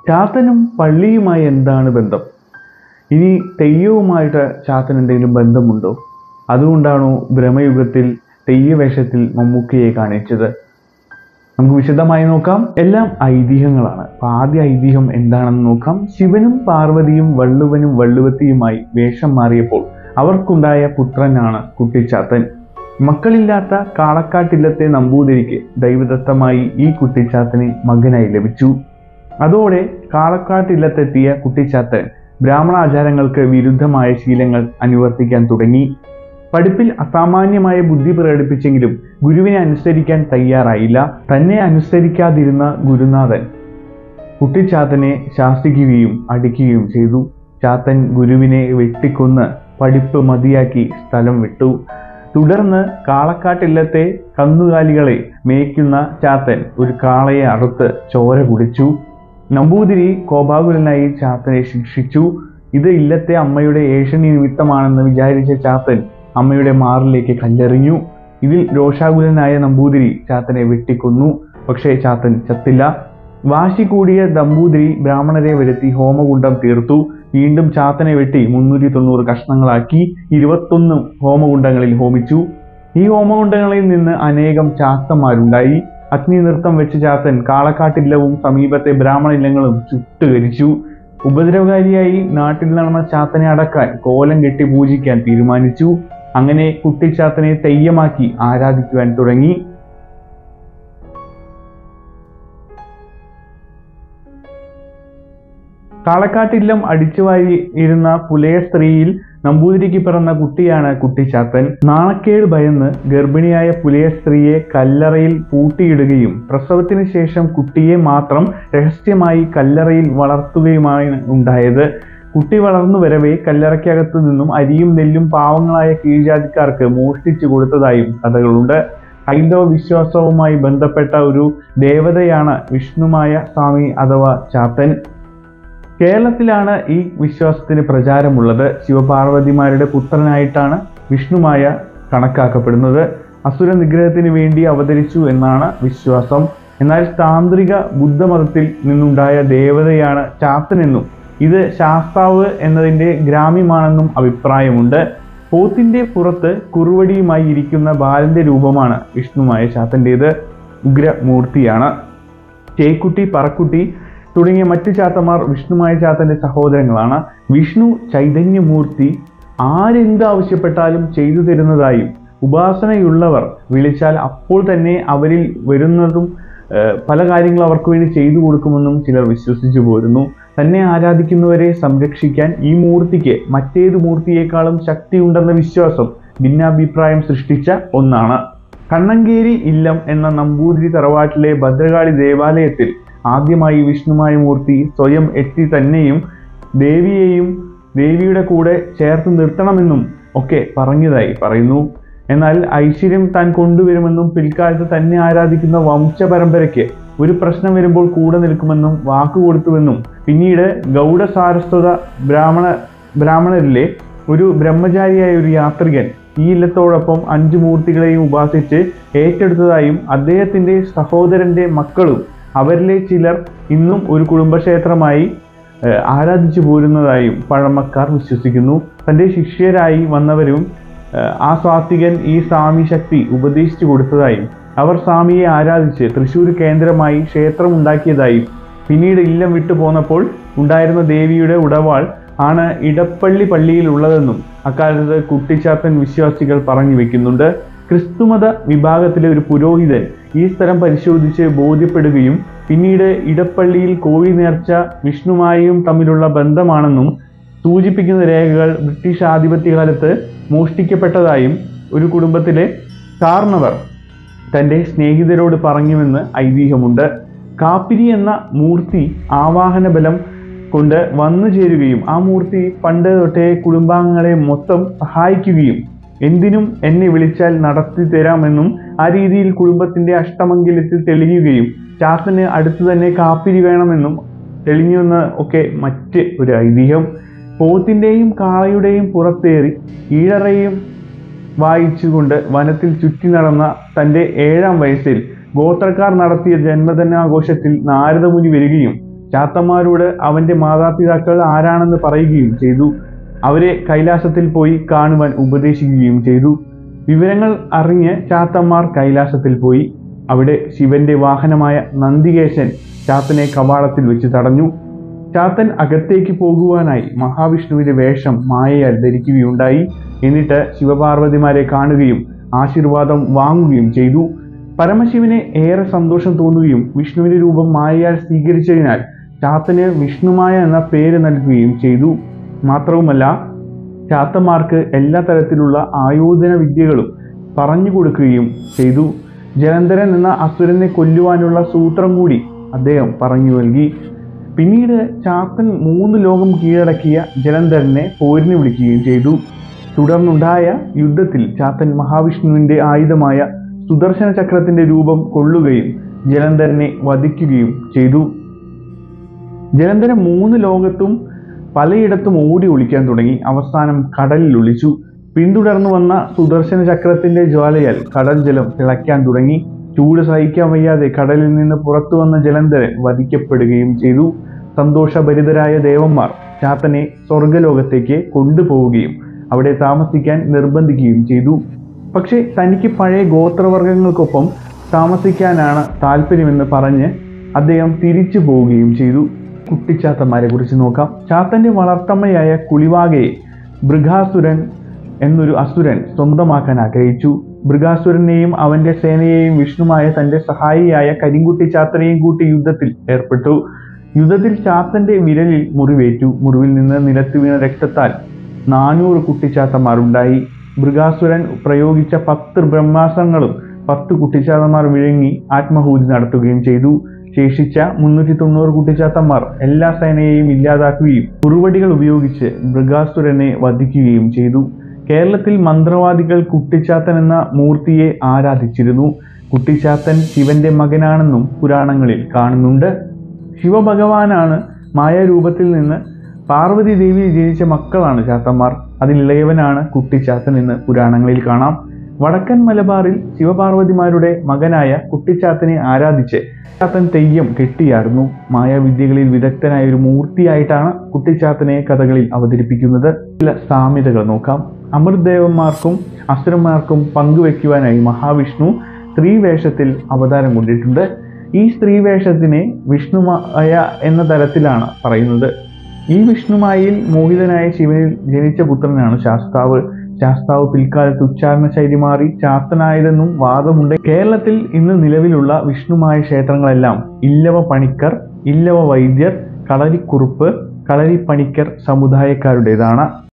ചാത്തനും പള്ളിയുമായി എന്താണ് ബന്ധം ഇനി തെയ്യവുമായിട്ട് ചാത്തൻ എന്തെങ്കിലും ബന്ധമുണ്ടോ അതുകൊണ്ടാണോ ബ്രഹ്മയുഗത്തിൽ തെയ്യവേഷത്തിൽ മമ്മൂക്കയെ കാണിച്ചത് നമുക്ക് വിശദമായി നോക്കാം എല്ലാം ഐതിഹ്യങ്ങളാണ് അപ്പൊ ആദ്യ ഐതിഹ്യം എന്താണെന്ന് നോക്കാം ശിവനും പാർവതിയും വള്ളുവനും വള്ളുവത്തിയുമായി വേഷം മാറിയപ്പോൾ അവർക്കുണ്ടായ പുത്രനാണ് കുട്ടിച്ചാത്തൻ മക്കളില്ലാത്ത കാളക്കാട്ടില്ലത്തെ നമ്പൂതിരിക്ക് ദൈവദത്തമായി ഈ കുട്ടിച്ചാത്തനെ മകനായി ലഭിച്ചു അതോടെ കാളക്കാട്ടില്ലത്തെത്തിയ കുട്ടിച്ചാത്തൻ ബ്രാഹ്മണാചാരങ്ങൾക്ക് വിരുദ്ധമായ ശീലങ്ങൾ അനുവർത്തിക്കാൻ തുടങ്ങി പഠിപ്പിൽ അസാമാന്യമായ ബുദ്ധി പ്രകടിപ്പിച്ചെങ്കിലും ഗുരുവിനെ അനുസരിക്കാൻ തയ്യാറായില്ല തന്നെ അനുസരിക്കാതിരുന്ന ഗുരുനാഥൻ കുട്ടിച്ചാത്തനെ ശാസിക്കുകയും അടിക്കുകയും ചെയ്തു ചാത്തൻ ഗുരുവിനെ വെട്ടിക്കൊന്ന് പഠിപ്പ് മതിയാക്കി സ്ഥലം വിട്ടു തുടർന്ന് കാളക്കാട്ടില്ലത്തെ കന്നുകാലികളെ മേയ്ക്കുന്ന ചാത്തൻ ഒരു കാളയെ അറുത്ത് ചോര കുടിച്ചു നമ്പൂതിരി കോപാകുലനായി ചാത്തനെ ശിക്ഷിച്ചു ഇത് ഇല്ലത്തെ അമ്മയുടെ ഏഷണി നിമിത്തമാണെന്ന് വിചാരിച്ച ചാത്തൻ അമ്മയുടെ മാറിലേക്ക് കല്ലെറിഞ്ഞു ഇതിൽ രോഷാകുലനായ നമ്പൂതിരി ചാത്തനെ വെട്ടിക്കൊന്നു പക്ഷേ ചാത്തൻ ചത്തില്ല വാശി കൂടിയ നമ്പൂതിരി ബ്രാഹ്മണരെ വരുത്തി ഹോമകുണ്ടം തീർത്തു വീണ്ടും ചാത്തനെ വെട്ടി മുന്നൂറ്റി തൊണ്ണൂറ് കഷ്ണങ്ങളാക്കി ഇരുപത്തൊന്ന് ഹോമകുണ്ടങ്ങളിൽ ഹോമിച്ചു ഈ ഹോമകുണ്ടങ്ങളിൽ നിന്ന് അനേകം ചാത്തന്മാരുണ്ടായി അഗ്നി നൃത്തം വെച്ച ചാത്തൻ കാളക്കാട്ടില്ലവും സമീപത്തെ ബ്രാഹ്മണ ഇല്ലങ്ങളും ചുട്ടുകരിച്ചു ഉപദ്രവകാരിയായി നാട്ടിൽ നടന്ന ചാത്തനെ അടക്കാൻ കോലം കെട്ടി പൂജിക്കാൻ തീരുമാനിച്ചു അങ്ങനെ കുട്ടിച്ചാത്തനെ തെയ്യമാക്കി ആരാധിക്കുവാൻ തുടങ്ങി കാളക്കാട്ടില്ലം അടിച്ചുവാരി ഇരുന്ന പുലയ സ്ത്രീയിൽ നമ്പൂതിരിക്ക് പിറന്ന കുട്ടിയാണ് കുട്ടിച്ചാത്തൻ നാണക്കേട് ഭയന്ന് ഗർഭിണിയായ പുലയ സ്ത്രീയെ കല്ലറയിൽ പൂട്ടിയിടുകയും പ്രസവത്തിന് ശേഷം കുട്ടിയെ മാത്രം രഹസ്യമായി കല്ലറയിൽ വളർത്തുകയുമാണ് ഉണ്ടായത് കുട്ടി വളർന്നു വരവേ കല്ലറയ്ക്കകത്തു നിന്നും അരിയും നെല്ലും പാവങ്ങളായ കീഴ്ജാതിക്കാർക്ക് മോഷ്ടിച്ചു കൊടുത്തതായും കഥകളുണ്ട് ഹൈന്ദവ വിശ്വാസവുമായി ബന്ധപ്പെട്ട ഒരു ദേവതയാണ് വിഷ്ണുമായ സ്വാമി അഥവാ ചാത്തൻ കേരളത്തിലാണ് ഈ വിശ്വാസത്തിന് പ്രചാരമുള്ളത് ശിവപാർവതിമാരുടെ പുത്രനായിട്ടാണ് വിഷ്ണുമായ കണക്കാക്കപ്പെടുന്നത് അസുര നിഗ്രഹത്തിന് വേണ്ടി അവതരിച്ചു എന്നാണ് വിശ്വാസം എന്നാൽ താന്ത്രിക ബുദ്ധമതത്തിൽ നിന്നുണ്ടായ ദേവതയാണ് ചാത്തനെന്നും ഇത് ശാസ്താവ് എന്നതിൻ്റെ ഗ്രാമ്യമാണെന്നും അഭിപ്രായമുണ്ട് പോത്തിന്റെ പുറത്ത് കുറുവടിയുമായി ഇരിക്കുന്ന ബാലന്റെ രൂപമാണ് വിഷ്ണുമായ ചാത്തൻ്റേത് ഉഗ്രമൂർത്തിയാണ് ചേക്കുട്ടി പറക്കുട്ടി തുടങ്ങിയ മറ്റു ചാത്തമാർ വിഷ്ണുമായ ചാത്തന്റെ സഹോദരങ്ങളാണ് വിഷ്ണു ചൈതന്യമൂർത്തി ആരെന്ത് ആവശ്യപ്പെട്ടാലും ചെയ്തു തരുന്നതായും ഉപാസനയുള്ളവർ വിളിച്ചാൽ അപ്പോൾ തന്നെ അവരിൽ വരുന്നതും ഏഹ്, പല കാര്യങ്ങളും അവർക്ക് വേണ്ടി ചെയ്തു കൊടുക്കുമെന്നും ചിലർ വിശ്വസിച്ചു പോരുന്നു തന്നെ ആരാധിക്കുന്നവരെ സംരക്ഷിക്കാൻ ഈ മൂർത്തിക്ക് മറ്റേത് മൂർത്തിയേക്കാളും ശക്തിയുണ്ടെന്ന വിശ്വാസം ഭിന്നാഭിപ്രായം സൃഷ്ടിച്ച ഒന്നാണ് കണ്ണങ്കേരി ഇല്ലം എന്ന നമ്പൂതിരി തറവാട്ടിലെ ഭദ്രകാളി ദേവാലയത്തിൽ ആദ്യമായി വിഷ്ണുമായ മൂർത്തി സ്വയം എത്തി തന്നെയും ദേവിയെയും ദേവിയുടെ കൂടെ ചേർത്ത് നിർത്തണമെന്നും ഒക്കെ പറഞ്ഞതായി പറയുന്നു എന്നാൽ ഐശ്വര്യം താൻ കൊണ്ടുവരുമെന്നും പിൽക്കാലത്ത് തന്നെ ആരാധിക്കുന്ന വംശപരമ്പരയ്ക്ക് ഒരു പ്രശ്നം വരുമ്പോൾ കൂടെ നിൽക്കുമെന്നും വാക്കുകൊടുത്തുവെന്നും പിന്നീട് ഗൗഡ സാരസ്വത ബ്രാഹ്മണ ബ്രാഹ്മണരിലെ ഒരു ബ്രഹ്മചാരിയായ ഒരു യാത്രികൻ ഈ ഇല്ലത്തോടൊപ്പം അഞ്ചു മൂർത്തികളെയും ഉപാസിച്ച് ഏറ്റെടുത്തതായും അദ്ദേഹത്തിന്റെ സഹോദരന്റെ മക്കളും അവരിലെ ചിലർ ഇന്നും ഒരു കുടുംബക്ഷേത്രമായി ഏഹ്, ആരാധിച്ചു പോരുന്നതായും പഴമക്കാർ വിശ്വസിക്കുന്നു തന്റെ ശിഷ്യരായി വന്നവരും ഏഹ്, ആ സ്വാത്വികൻ ഈ സ്വാമി ശക്തി ഉപദേശിച്ചു കൊടുത്തതായും അവർ സ്വാമിയെ ആരാധിച്ച് തൃശ്ശൂർ കേന്ദ്രമായി ക്ഷേത്രം ഉണ്ടാക്കിയതായും പിന്നീട് ഇല്ലം വിട്ടു പോന്നപ്പോൾ ഉണ്ടായിരുന്ന ദേവിയുടെ ഉടവാൾ ആണ് ഇടപ്പള്ളി പള്ളിയിൽ ഉള്ളതെന്നും അക്കാലത്ത് കുട്ടിച്ചാത്തൻ വിശ്വാസികൾ പറഞ്ഞു വെക്കുന്നുണ്ട് ക്രിസ്തുമത വിഭാഗത്തിലെ ഒരു പുരോഹിതൻ ഈ സ്ഥലം പരിശോധിച്ച് ബോധ്യപ്പെടുകയും പിന്നീട് ഇടപ്പള്ളിയിൽ കോഴി നേർച്ച വിഷ്ണുമായും തമ്മിലുള്ള ബന്ധമാണെന്നും സൂചിപ്പിക്കുന്ന രേഖകൾ ബ്രിട്ടീഷ് ആധിപത്യകാലത്ത് മോഷ്ടിക്കപ്പെട്ടതായും ഒരു കുടുംബത്തിലെ കാർണവർ തന്റെ സ്നേഹിതരോട് പറഞ്ഞുവെന്ന് ഐതിഹ്യമുണ്ട് കാപ്പിരി എന്ന മൂർത്തി ആവാഹന ബലം കൊണ്ട് വന്നു ചേരുകയും ആ മൂർത്തി പണ്ട് തൊട്ടേ കുടുംബാംഗങ്ങളെ മൊത്തം സഹായിക്കുകയും എന്തിനും എന്നെ വിളിച്ചാൽ നടത്തി തരാമെന്നും ആ രീതിയിൽ കുടുംബത്തിന്റെ അഷ്ടമംഗല്യത്തിൽ തെളിയുകയും ചാത്തന് അടുത്ത് തന്നെ കാപ്പിരി വേണമെന്നും തെളിഞ്ഞുവെന്ന് ഒക്കെ മറ്റ് ഒരു ഐതിഹ്യം പോത്തിന്റെയും കാളയുടെയും പുറത്തേറി ഈഴറയും വായിച്ചുകൊണ്ട് വനത്തിൽ ചുറ്റി നടന്ന തന്റെ ഏഴാം വയസ്സിൽ ഗോത്രക്കാർ നടത്തിയ ജന്മദിനാഘോഷത്തിൽ നാരദമുനി വരികയും ചാത്തന്മാരോട് അവന്റെ മാതാപിതാക്കൾ ആരാണെന്ന് പറയുകയും ചെയ്തു അവരെ കൈലാസത്തിൽ പോയി കാണുവാൻ ഉപദേശിക്കുകയും ചെയ്തു വിവരങ്ങൾ അറിഞ്ഞ് ചാത്തന്മാർ കൈലാസത്തിൽ പോയി അവിടെ ശിവന്റെ വാഹനമായ നന്ദികേശൻ ചാത്തനെ കവാടത്തിൽ വെച്ച് തടഞ്ഞു ചാത്തൻ അകത്തേക്ക് പോകുവാനായി മഹാവിഷ്ണുവിന്റെ വേഷം മായയാൽ ധരിക്കുകയുണ്ടായി എന്നിട്ട് ശിവപാർവതിമാരെ കാണുകയും ആശീർവാദം വാങ്ങുകയും ചെയ്തു പരമശിവന് ഏറെ സന്തോഷം തോന്നുകയും വിഷ്ണുവിന്റെ രൂപം മായയാൽ സ്വീകരിച്ചതിനാൽ ചാത്തന് വിഷ്ണുമായ എന്ന പേര് നൽകുകയും ചെയ്തു മാത്രവുമല്ല ചാത്തന്മാർക്ക് എല്ലാ തരത്തിലുള്ള ആയോധന വിദ്യകളും പറഞ്ഞു കൊടുക്കുകയും ചെയ്തു ജലന്ധരൻ എന്ന അസുരനെ കൊല്ലുവാനുള്ള സൂത്രം കൂടി അദ്ദേഹം പറഞ്ഞു നൽകി പിന്നീട് ചാത്തൻ മൂന്ന് ലോകം കീഴടക്കിയ ജലന്ധരനെ പോരിന് വിളിക്കുകയും ചെയ്തു തുടർന്നുണ്ടായ യുദ്ധത്തിൽ ചാത്തൻ മഹാവിഷ്ണുവിന്റെ ആയുധമായ സുദർശന ചക്രത്തിന്റെ രൂപം കൊള്ളുകയും ജലന്ധരനെ വധിക്കുകയും ചെയ്തു ജലന്ധരൻ മൂന്ന് ലോകത്തും പലയിടത്തും ഓടി ഒളിക്കാൻ തുടങ്ങി അവസാനം കടലിൽ ഒളിച്ചു പിന്തുടർന്നു വന്ന സുദർശന ചക്രത്തിന്റെ ജ്വാലയാൽ കടൽ ജലം തിളയ്ക്കാൻ തുടങ്ങി ചൂട് സഹിക്കാൻ വയ്യാതെ കടലിൽ നിന്ന് പുറത്തു വന്ന ജലന്ധരൻ വധിക്കപ്പെടുകയും ചെയ്തു സന്തോഷഭരിതരായ ദേവന്മാർ ചാത്തനെ സ്വർഗലോകത്തേക്ക് കൊണ്ടുപോവുകയും അവിടെ താമസിക്കാൻ നിർബന്ധിക്കുകയും ചെയ്തു പക്ഷേ തനിക്ക് പഴയ ഗോത്രവർഗങ്ങൾക്കൊപ്പം താമസിക്കാനാണ് താല്പര്യമെന്ന് പറഞ്ഞ് അദ്ദേഹം തിരിച്ചു പോവുകയും ചെയ്തു കുട്ടിച്ചാത്തന്മാരെ കുറിച്ച് നോക്കാം ചാത്തന്റെ വളർത്തമ്മയായ കുളിവാകയെ മൃഗാസുരൻ എന്നൊരു അസുരൻ സ്വന്തമാക്കാൻ ആഗ്രഹിച്ചു മൃഗാസുരനെയും അവന്റെ സേനയെയും വിഷ്ണുമായ തന്റെ സഹായിയായ കരിങ്കുട്ടി ചാത്തനെയും കൂട്ടി യുദ്ധത്തിൽ ഏർപ്പെട്ടു യുദ്ധത്തിൽ ചാത്തന്റെ വിരലിൽ മുറിവേറ്റു മുറിവിൽ നിന്ന് നിലത്ത് വീണ രക്തത്താൽ നാനൂറ് കുട്ടിച്ചാത്തന്മാർ ഉണ്ടായി മൃഗാസുരൻ പ്രയോഗിച്ച പത്ത് ബ്രഹ്മാസ്ത്രങ്ങളും പത്ത് കുട്ടിച്ചാത്തന്മാർ വിഴുങ്ങി ആത്മഹൂതി നടത്തുകയും ചെയ്തു ശേഷിച്ച മുന്നൂറ്റി തൊണ്ണൂറ് കുട്ടിച്ചാത്തന്മാർ എല്ലാ സേനയെയും ഇല്ലാതാക്കുകയും കുറുവടികൾ ഉപയോഗിച്ച് മൃഗാസുരനെ വധിക്കുകയും ചെയ്തു കേരളത്തിൽ മന്ത്രവാദികൾ കുട്ടിച്ചാത്തൻ എന്ന മൂർത്തിയെ ആരാധിച്ചിരുന്നു കുട്ടിച്ചാത്തൻ ശിവന്റെ മകനാണെന്നും പുരാണങ്ങളിൽ കാണുന്നുണ്ട് ശിവഭഗവാനാണ് മായാരൂപത്തിൽ നിന്ന് പാർവതി ദേവി ജനിച്ച മക്കളാണ് ചാത്തന്മാർ അതിലിളയവനാണ് കുട്ടിച്ചാത്തൻ എന്ന് പുരാണങ്ങളിൽ കാണാം വടക്കൻ മലബാറിൽ ശിവപാർവതിമാരുടെ മകനായ കുട്ടിച്ചാത്തനെ ആരാധിച്ച് ചാത്തൻ തെയ്യം കെട്ടിയാടുന്നു മായാവിദ്യകളിൽ വിദഗ്ധനായ ഒരു മൂർത്തിയായിട്ടാണ് കുട്ടിച്ചാത്തനെ കഥകളിൽ അവതരിപ്പിക്കുന്നത് ചില സാമ്യതകൾ നോക്കാം അമൃതദേവന്മാർക്കും അസുരന്മാർക്കും പങ്കുവെക്കുവാനായി മഹാവിഷ്ണു സ്ത്രീവേഷത്തിൽ അവതാരം കൊണ്ടിട്ടുണ്ട് ഈ സ്ത്രീവേഷത്തിനെ വിഷ്ണുമായ എന്ന തരത്തിലാണ് പറയുന്നത് ഈ വിഷ്ണുമായിൽ മോഹിതനായ ശിവനിൽ ജനിച്ച പുത്രനാണ് ശാസ്താവ് ശാസ്താവ് പിൽക്കാലത്ത് ഉച്ചാരണ ശൈലി മാറി ചാത്തനായതെന്നും വാദമുണ്ട് കേരളത്തിൽ ഇന്ന് നിലവിലുള്ള വിഷ്ണുമായ ക്ഷേത്രങ്ങളെല്ലാം ഇല്ലവ പണിക്കർ ഇല്ലവ വൈദ്യർ കളരിക്കുറുപ്പ് കളരിപ്പണിക്കർ സമുദായക്കാരുടേതാണ്